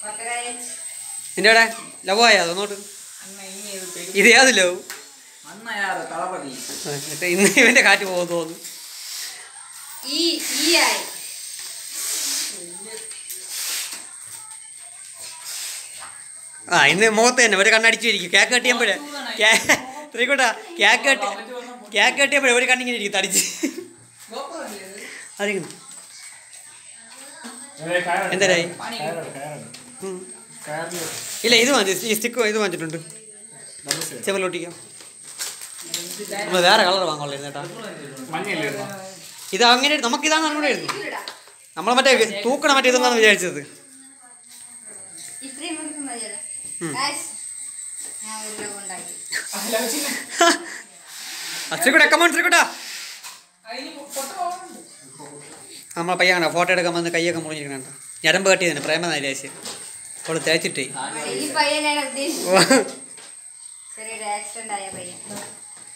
നിന്റെ അവിടെ ലവ് ആയോ അതോട്ട് അണ്ണ ഇനി ഇത് പെരും ഇത് ഏത് ലവ് അണ്ണ യാറ് തളപതി എന്നിട്ട് ഇന്ന് ഇവന്റെ കാറ്റ് പോകുന്നു തോന്നുന്നു ഈ ഈ ആയി ആ ഇന്ന് മുഖത്ത് തന്നെ ഒരു കണ്ണടിച്ചു ഇരിക്കും കേക്ക് കെട്ടിയപ്പോഴേ ശ്രീകുട്ടാ കേക്ക് കെട്ടി കേക്ക് കെട്ടിയപ്പോഴേ ഒരു കണ്ണിങ്ങനെ ഇരിക്കും തടിച്ച് അറിയുന്നു എന്തരായി ഉം. ഇല്ല ഇത് വാങ്ങി ഈ സ്റ്റിക്ക് ഇത് വാങ്ങിച്ചിട്ടുണ്ട് ചെവലോട്ടിക്കാം നമ്മൾ വേറെ കളർ വാങ്ങുള്ളായിരുന്നു കേട്ടാ ഇത് അങ്ങനെ നമുക്കിതാണ് അങ്ങോട്ടായിരുന്നു നമ്മൾ മറ്റേ തൂക്കണ മറ്റേ ഇതെന്നാണ് വിചാരിച്ചത് ഇത്രയും മണിക്ക് മതിയല്ലോ ഉം. Guys, ഞാൻ ഒരു ലോകം ഉണ്ടാക്കി ശ്രീകുട്ടാ കമോൺ ശ്രീകുട്ടാ നമ്മളെ പയ്യാണോ ഫോട്ടോ എടുക്കാൻ വന്ന് കൈയൊക്കെ മുറിഞ്ഞിരിക്കണ ഞരമ്പ് കട്ടിയതിന് പ്രേമ നൈലാശ് അവള് തേച്ചിട്ടേ ഈ പയ്യനാണ് ഉദ്ദേശിച്ചത് ചെറിയൊരു ആക്സിഡന്റ് ആയ പയ്യൻ